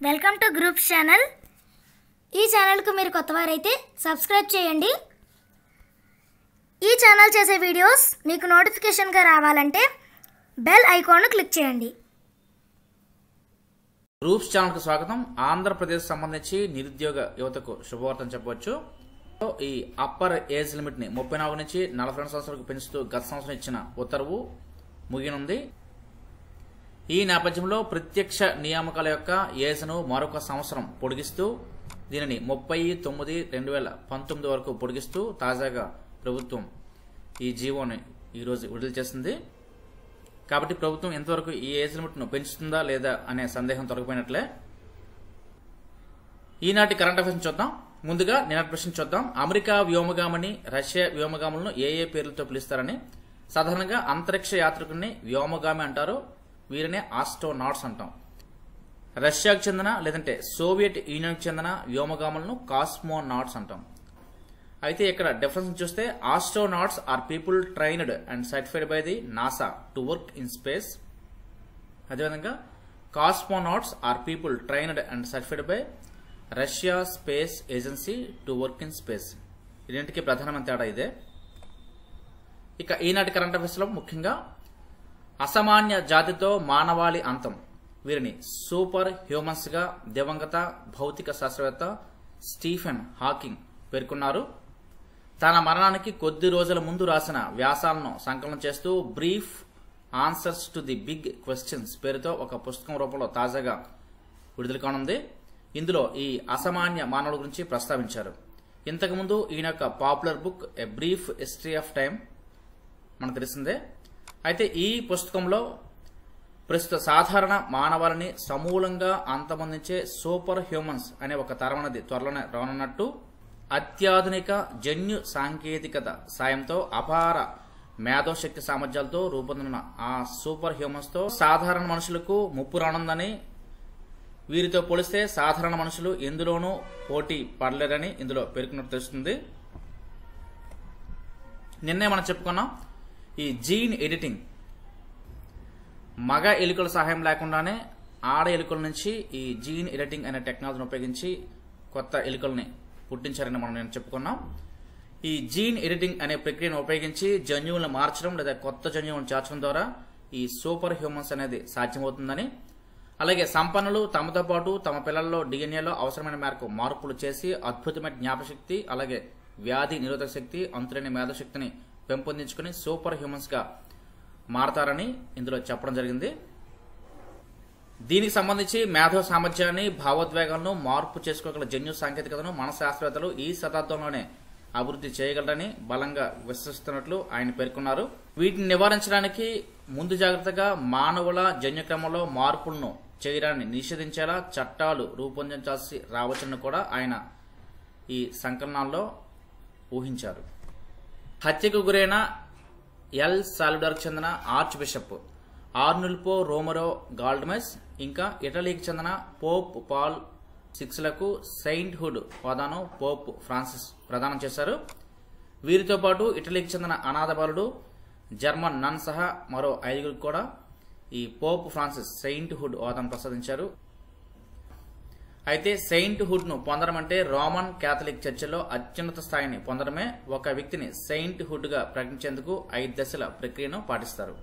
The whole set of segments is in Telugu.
వెల్కమ్ టు గ్రూప్స్ ఛానల్ ఈ ఛానల్కు మీరు కొత్తవారైతే సబ్స్క్రైబ్ చేయండి ఈ ఛానల్ చేసే వీడియోస్ మీకు నోటిఫికేషన్గా రావాలంటే బెల్ ఐకాన్ను క్లిక్ చేయండి గ్రూప్స్ ఛానల్కు స్వాగతం ఆంధ్రప్రదేశ్ సంబంధించి నిరుద్యోగ యువతకు శుభవార్తను చెప్పవచ్చు ఈ అప్పర్ ఏజ్ లిమిట్ ని ముప్పై నాలుగు నుంచి నలభై రెండు సంవత్సరాలకు పెంచుతూ గత సంవత్సరం ఇచ్చిన ఉత్తర్వు ముగినుంది ఈ నేపథ్యంలో ప్రత్యక్ష నియామకాల యొక్క ఏజ్ను మరొక సంవత్సరం పొడిగిస్తూ దీనిని ముప్పై తొమ్మిది రెండు వేల పంతొమ్మిది వరకు పొడిగిస్తూ తాజాగా ప్రభుత్వం ఈ జీవోని ఈరోజు విడుదల చేసింది కాబట్టి ప్రభుత్వం ఎంతవరకు ఈ ఏజ్ లిమిట్ను పెంచుతుందా లేదా అనే సందేహం తొలగిపోయినట్లే ఈనాటి కరెంట్ అఫైర్స్ చూద్దాం ముందుగా నిన్నటి ప్రశ్న చూద్దాం అమెరికా వ్యోమగామని రష్యా వ్యోమగాములను ఏ ఏ పేర్లతో పిలుస్తారని సాధారణంగా అంతరిక్ష యాత్రికుల్ని వ్యోమగామి అంటారు వీరినే ఆస్ట్రోనాట్స్ అంటాం రష్యాకు చెందిన లేదంటే సోవియట్ యూనియన్కి చెందిన వ్యోమగాములను కాస్మోనాట్స్ అంటాం అయితే ఇక్కడ డిఫరెన్స్ చూస్తే astronauts are people trained and certified by the NASA to work in space అదేవిధంగా cosmonauts are people trained and certified by Russia space agency to work in space రెండింటికి ప్రధానమైన తేడా ఇదే ఇక ఈనాటి కరెంట్ అఫైర్స్ లో ముఖ్యంగా అసామాన్య జాతితో మానవాళి అంతం వీరిని సూపర్ హ్యూమన్స్ గా దివంగత భౌతిక శాస్త్రవేత్త స్టీఫెన్ హాకింగ్ పేర్కొన్నారు తన మరణానికి కొద్ది రోజుల ముందు రాసిన వ్యాసాలను సంకలనం చేస్తూ brief answers to the big questions పేరుతో ఒక పుస్తకం రూపంలో తాజాగా విడుదల కానుంది ఇందులో ఈ అసామాన్య మానవుల గురించి ప్రస్తావించారు ఇంతకుముందు ఈయన యొక్క popular book a brief history of time మనకు తెలిసిందే అయితే ఈ పుస్తకంలో ప్రస్తుత సాధారణ మానవాళిని సమూలంగా అంతమొందించే సూపర్ హ్యూమన్స్ అనే ఒక తరమనది త్వరలోనే రానున్నట్టు అత్యాధునిక జన్యు సాంకేతికత సాయంతో అపార మేధోశక్తి సామర్థ్యాలతో రూపొందిన ఆ సూపర్ హ్యూమన్స్ తో సాధారణ మనుషులకు ముప్పు రానుందని వీరితో పోలిస్తే సాధారణ మనుషులు ఎందులోనూ పోటీ పడలేరని ఇందులో పేర్కొన్నట్టు తెలుస్తుంది నిన్నే మనం చెప్పుకున్నాం ఈ జీన్ ఎడిటింగ్ మగ ఎలుకల సహాయం లేకుండానే ఆడ ఎలుకల నుంచి ఈ జీన్ ఎడిటింగ్ అనే టెక్నాలజీని ఉపయోగించి కొత్త ఎలుకల్ని పుట్టించారని మనం నేను చెప్పుకున్నాం ఈ జీన్ ఎడిటింగ్ అనే ప్రక్రియను ఉపయోగించి జన్యువులను మార్చడం లేదా కొత్త జన్యువులను చేర్చడం ద్వారా ఈ సూపర్ హ్యూమన్స్ అనేది సాధ్యమవుతుందని అలాగే సంపన్నులు తమతో పాటు తమ పిల్లల్లో డిఎన్ఏలో అవసరమైన మేరకు మార్పులు చేసి అద్భుతమైన జ్ఞాపశక్తి అలాగే వ్యాధి నిరోధక శక్తి అంతులేని మేధశక్తిని పెంపొందించుకుని సూపర్ హ్యూమన్స్ గా మారతారని ఇందులో చెప్పడం జరిగింది దీనికి సంబంధించి మేధో సామర్థ్యాన్ని భావోద్వేగాలను మార్పు చేసుకోగల జన్యు సాంకేతికతను మన శాస్త్రవేత్తలు ఈ శతాబ్దంలోనే అభివృద్ధి చేయగలరని బలంగా విశ్వసిస్తున్నట్లు ఆయన పేర్కొన్నారు వీటిని నివారించడానికి ముందు జాగ్రత్తగా మానవుల జన్యుక్రమంలో మార్పులను చేయడాన్ని నిషేధించేలా చట్టాలు రూపొందించాల్సి రావచ్చని కూడా ఆయన ఈ సంకలనాల్లో ఊహించారు హత్యకు గురైన ఎల్ సాల్వడార్కు చెందిన ఆర్చ్ బిషప్ ఆర్నుల్పో రోమరో గాల్డ్మెస్ ఇంకా ఇటలీకి చెందిన పోప్ పాల్ సిక్స్లకు సెయింట్ హుడ్ హోదాను పోప్ ఫ్రాన్సిస్ ప్రదానం చేశారు వీరితో పాటు ఇటలీకి చెందిన అనాథ బాలుడు జర్మన్ నన్ సహా మరో ఐదుగురికి కూడా ఈ పోప్ ఫ్రాన్సిస్ సెయింట్ హుడ్ హోదాను ప్రసాదించారు అయితే సెయింట్ హుడ్ ను పొందడం అంటే రోమన్ కేథలిక్ చర్చిలో అత్యున్నత స్థాయిని పొందడమే ఒక వ్యక్తిని సెయింట్ హుడ్ గా ప్రకటించేందుకు ఐదు దశల ప్రక్రియను పాటిస్తారు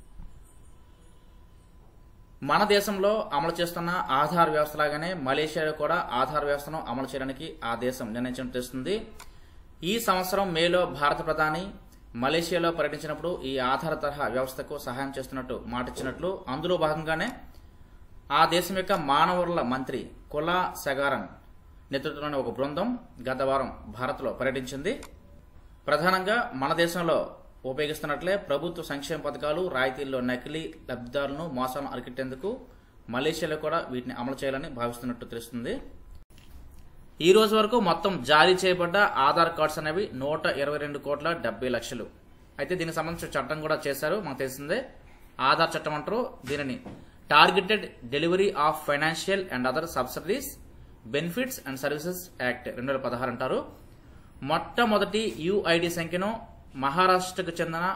మన దేశంలో అమలు చేస్తున్న ఆధార్ వ్యవస్థ లాగానే మలేషియాలో కూడా ఆధార్ వ్యవస్థను అమలు చేయడానికి ఆ దేశం నిర్ణయించడం తెలుస్తుంది ఈ సంవత్సరం మేలో భారత ప్రధాని మలేషియాలో పర్యటించినప్పుడు ఈ ఆధార్ తరహా వ్యవస్థకు సహాయం చేస్తున్నట్టు మాటిచ్చినట్లు అందులో భాగంగానే ఆ దేశం యొక్క మానవరుల మంత్రి కులా సగారన్ నేతృత్వంలోని ఒక బృందం గత వారం భారత్లో పర్యటించింది ప్రధానంగా మన దేశంలో ఉపయోగిస్తున్నట్లే ప్రభుత్వ సంక్షేమ పథకాలు రాయితీల్లో నకిలీ లబ్ధిదారులను మోసాలను అరికట్టేందుకు మలేషియాలో కూడా వీటిని అమలు చేయాలని భావిస్తున్నట్టు తెలుస్తుంది ఈ రోజు వరకు మొత్తం జారీ చేయబడ్డ ఆధార్ కార్డ్స్ అనేవి నూట ఇరవై రెండు కోట్ల డెబ్బై లక్షలు అయితే దీనికి సంబంధించిన చట్టం కూడా చేశారు మనకు తెలిసిందే ఆధార్ చట్టం అంటారు దీనిని targeted delivery of financial and other subsidies benefits and services act రెండు వేల పదహారు అంటారు మొట్టమొదటి యుఐడి సంఖ్యను మహారాష్ట్రకు చెందిన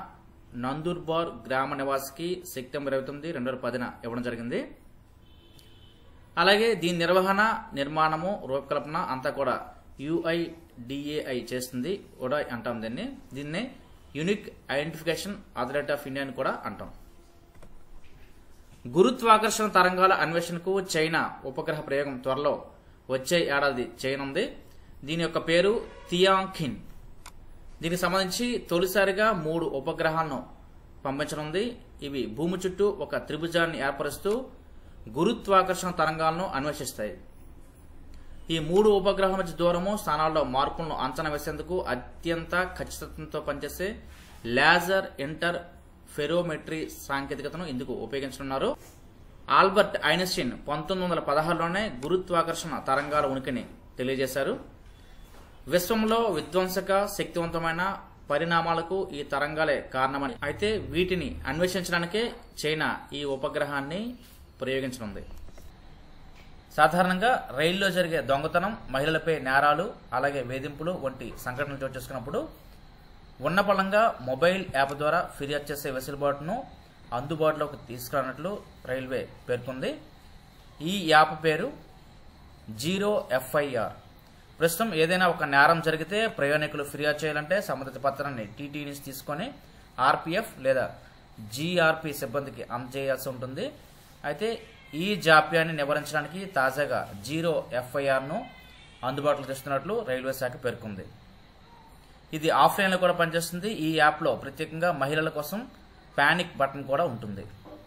నందూర్బార్ గ్రామ నివాసికి సెప్టెంబర్ ఇరవై తొమ్మిది రెండు వేల పదిన ఇవ్వడం జరిగింది అలాగే దీని నిర్వహణ నిర్మాణము రూపకల్పన అంతా కూడా యుఐడిఏఐ చేస్తుంది కూడా అంటాం దీన్ని దీన్నే unique identification authority of India అని కూడా అంటాం గురుత్వాకర్షణ తరంగాల అన్వేషణకు చైనా ఉపగ్రహ ప్రయోగం త్వరలో వచ్చే ఏడాది చేయనుంది దీని యొక్క పేరు థియాంఖిన్ దీనికి సంబంధించి తొలిసారిగా మూడు ఉపగ్రహాలను పంపించనుంది ఇవి భూమి చుట్టూ ఒక త్రిభుజాన్ని ఏర్పరుస్తూ గురుత్వాకర్షణ తరంగాలను అన్వేషిస్తాయి ఈ మూడు ఉపగ్రహాల మధ్య దూరము స్థానాల్లో మార్పులను అంచనా వేసేందుకు అత్యంత ఖచ్చితత్వంతో పనిచేసే లేజర్ ఇంటర్ ఫెరోమెట్రీ సాంకేతికతను ఇందుకు ఉపయోగించనున్నారు ఆల్బర్ట్ ఐన్స్టీన్ పంతొమ్మిది వందల పదహారులోనే గురుత్వాకర్షణ తరంగాల ఉనికిని తెలియజేశారు విశ్వంలో విధ్వంసక శక్తివంతమైన పరిణామాలకు ఈ తరంగాలే కారణమని అయితే వీటిని అన్వేషించడానికే చైనా ఈ ఉపగ్రహాన్ని ప్రయోగించనుంది సాధారణంగా రైల్లో జరిగే దొంగతనం మహిళలపై నేరాలు అలాగే వేధింపులు వంటి సంఘటనలు చోటు చేసుకున్నప్పుడు ఉన్నపళంగా మొబైల్ యాప్ ద్వారా ఫిర్యాదు చేసే వెసులుబాటును అందుబాటులోకి తీసుకురానట్లు రైల్వే పేర్కొంది ఈ యాప్ పేరు జీరో ఎఫ్ఐఆర్ ప్రస్తుతం ఏదైనా ఒక నేరం జరిగితే ప్రయాణికులు ఫిర్యాదు చేయాలంటే సంబంధిత పత్రాన్ని టీటీ నుంచి తీసుకొని ఆర్పీఎఫ్ లేదా జీఆర్పీ సిబ్బందికి అందజేయాల్సి ఉంటుంది అయితే ఈ జాప్యాన్ని నివారించడానికి తాజాగా జీరో ఎఫ్ఐఆర్ను అందుబాటులో తెస్తున్నట్లు రైల్వే శాఖ పేర్కొంది ఇది ఆఫ్లైన్లో కూడా పనిచేస్తుంది ఈ యాప్లో ప్రత్యేకంగా మహిళల కోసం పానిక్ బటన్ కూడా ఉంటుంది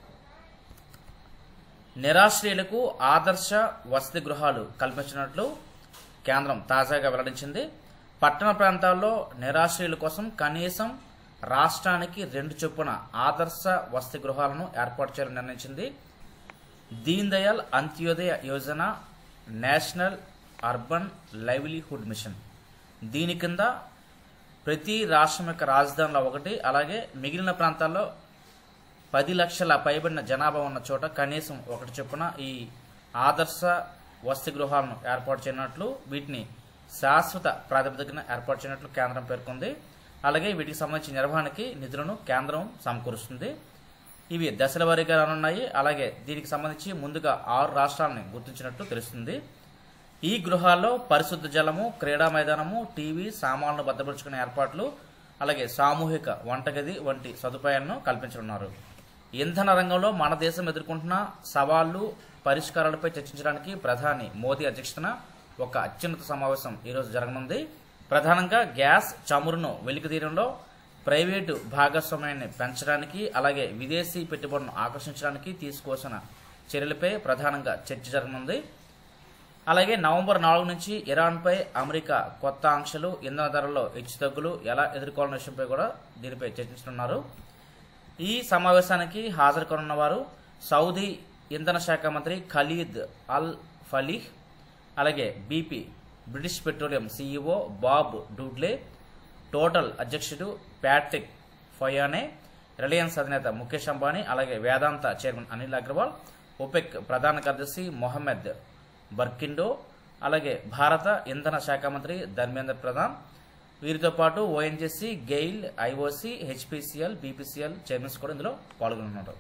నిరాశ్రయులకు ఆదర్శ వసతి గృహాలు కల్పించినట్లు కేంద్రం తాజాగా వెల్లడించింది పట్టణ ప్రాంతాల్లో నిరాశ్రయుల కోసం కనీసం రాష్ట్రానికి రెండు చొప్పున ఆదర్శ వసతి గృహాలను ఏర్పాటు చేయాలని నిర్ణయించింది Deen Dayal Antyodaya Yojana national urban livelihood mission దీని కింద ప్రతి రాష్ట్రం యొక్క రాజధానిలో ఒకటి అలాగే మిగిలిన ప్రాంతాల్లో పది లక్షల పైబడిన జనాభా ఉన్న చోట కనీసం ఒకటి చొప్పున ఈ ఆదర్శ వసతి గృహాలను ఏర్పాటు చేయనట్లు వీటిని శాశ్వత ప్రాతిపదికన ఏర్పాటు చేయనట్లు కేంద్రం పేర్కొంది అలాగే వీటికి సంబంధించిన నిర్వహణకి నిధులను కేంద్రం సమకూరుస్తుంది ఇవి దశల వారీగా రానున్నాయి అలాగే దీనికి సంబంధించి ముందుగా ఆరు రాష్ట్రాలని గుర్తించినట్లు తెలుస్తుంది ఈ గృహాల్లో పరిశుద్ధ జలము క్రీడా మైదానము టీవీ సామాన్లు భద్రపరుచుకునే ఏర్పాట్లు అలాగే సామూహిక వంటగది వంటి సదుపాయాలను కల్పించనున్నారు ఇంధన రంగంలో మన దేశం ఎదుర్కొంటున్న సవాళ్లు పరిష్కారాలపై చర్చించడానికి ప్రధాని మోదీ అధ్యక్షతన ఒక అత్యున్నత సమావేశం ఈరోజు జరగనుంది ప్రధానంగా గ్యాస్ చమురును వెలికితీయడంలో ప్రైవేటు భాగస్వామ్యాన్ని పెంచడానికి అలాగే విదేశీ పెట్టుబడులను ఆకర్షించడానికి తీసుకోవాల్సిన చర్యలపై ప్రధానంగా చర్చ జరగనుంది అలాగే నవంబర్ నాలుగు నుంచి ఇరాన్పై అమెరికా కొత్త ఆంక్షలు ఇంధన ధరల్లో హెచ్చుతగ్గులు ఎలా ఎదుర్కోవాలనే విషయంపై కూడా దీనిపై చర్చించనున్నారు ఈ సమావేశానికి హాజరు కానున్న వారు సౌదీ ఇంధన శాఖ మంత్రి ఖలీద్ అల్ ఫలీహ్ అలాగే BP British petroleum CEO Bob Dudley Total అధ్యక్షుడు ప్యాట్రిక్ ఫయానే రిలయన్స్ అధినేత ముఖేష్ అంబానీ అలాగే వేదాంత చైర్మన్ అనిల్ అగర్వాల్ ఒపెక్ ప్రధాన కార్యదర్శి మొహమ్మద్ బర్కిండో అలాగే భారత ఇంధన శాఖ మంత్రి ధర్మేంద్ర ప్రధాన్ వీరితో పాటు ONGC GAIL IOC HPCL BPCL chairmans కూడా ఇందులో పాల్గొనున్నారు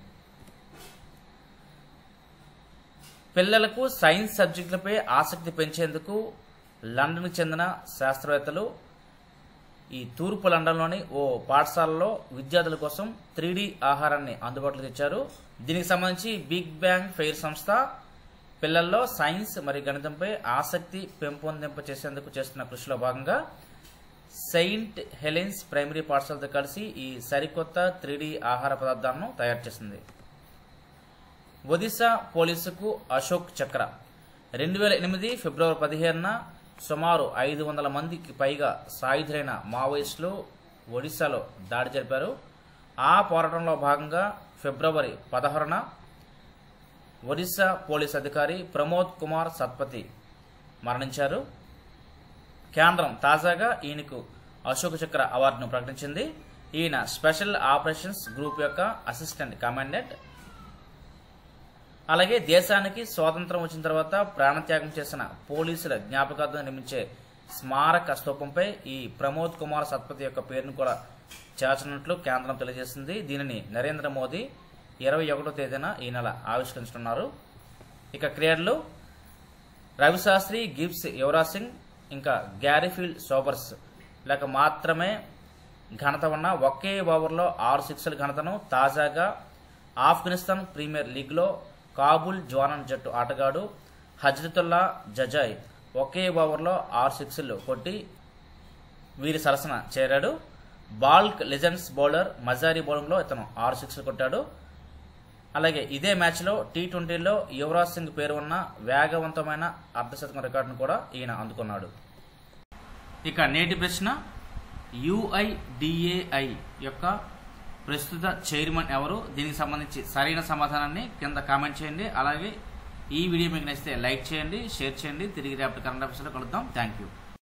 పిల్లలకు సైన్స్ సబ్జెక్టులపై ఆసక్తి పెంచేందుకు లండన్కు చెందిన శాస్త్రవేత్తలు ఈ తూర్పు లండన్లోని ఓ పాఠశాలలో విద్యార్థుల కోసం త్రీ ఆహారాన్ని అందుబాటులోకి తెచ్చారు దీనికి సంబంధించి బిగ్ బ్యాంగ్ ఫెయిర్ సంస్థ పిల్లల్లో సైన్స్ మరియు గణితంపై ఆసక్తి పెంపొందింప చేసేందుకు చేస్తున్న కృషిలో భాగంగా సెయింట్ హెలెన్స్ ప్రైమరీ పాఠశాలతో కలిసి ఈ సరికొత్త త్రీ ఆహార పదార్థాలను తయారు చేసింది ఒడిశా పోలీసుకు అశోక్ చక్ర రెండు వేల ఎనిమిది ఫిబ్రవరి పదిహేనున సుమారు ఐదు వందల మందికి పైగా సాయుధులైన మావోయిస్టులు ఒడిశాలో దాడి జరిపారు ఆ పోరాటంలో భాగంగా ఫిబ్రవరి పదహారున ఒడిశా పోలీస్ అధికారి ప్రమోద్ కుమార్ సత్పతి మరణించారు కేంద్రం తాజాగా ఈయనకు అశోక్ చక్ర అవార్డును ప్రకటించింది ఈయన స్పెషల్ ఆపరేషన్స్ గ్రూప్ యొక్క అసిస్టెంట్ కమాండెంట్ అలాగే దేశానికి స్వాతంత్రం వచ్చిన తర్వాత ప్రాణత్యాగం చేసిన పోలీసుల జ్ఞాపకార్థం నిర్మించే స్మారక స్తూపంపై ఈ ప్రమోద్ కుమార్ సత్పతి యొక్క పేరును కూడా చేర్చనున్నట్లు కేంద్రం తెలియజేసింది దీనిని నరేంద్ర మోదీ ఇరవై ఒకటో తేదీన ఈ నెల ఆవిష్కరించనున్నారు ఇక క్రీడలు రవిశాస్త్రి గిబ్స్ యువరాజ్ సింగ్ ఇంకా గ్యారీఫీల్డ్ సోబర్స్ లేక మాత్రమే ఘనత ఉన్న ఒకే ఓవర్లో ఆరు సిక్స్ల ఘనతను తాజాగా ఆఫ్ఘనిస్తాన్ ప్రీమియర్ లీగ్లో కాబుల్ జవానన్ జట్టు ఆటగాడు హజ్రతుల్లా జజాయ్ ఒకే ఓవర్లో ఆరు సిక్స్లు కొట్టి వీరి సరసన చేరాడు బాల్క్ లెజెండ్స్ బౌలర్ మజారీ బౌలింగ్లో ఇతను ఆరు సిక్స్లు కొట్టాడు అలాగే ఇదే మ్యాచ్లో టీ ట్వంటీలో యువరాజ్ సింగ్ పేరు ఉన్న వేగవంతమైన అర్ధశతకం రికార్డును కూడా ఈయన అందుకున్నాడు ఇక నేటి ప్రశ్న యుఐడిఏఐ యొక్క ప్రస్తుత చైర్మన్ ఎవరు దీనికి సంబంధించి సరైన సమాధానాన్ని కింద కామెంట్ చేయండి అలాగే ఈ వీడియో మీకు నచ్చితే లైక్ చేయండి షేర్ చేయండి తిరిగి రేపటి కరెంట్ ఆఫీసులో కలుద్దాం థ్యాంక్ యూ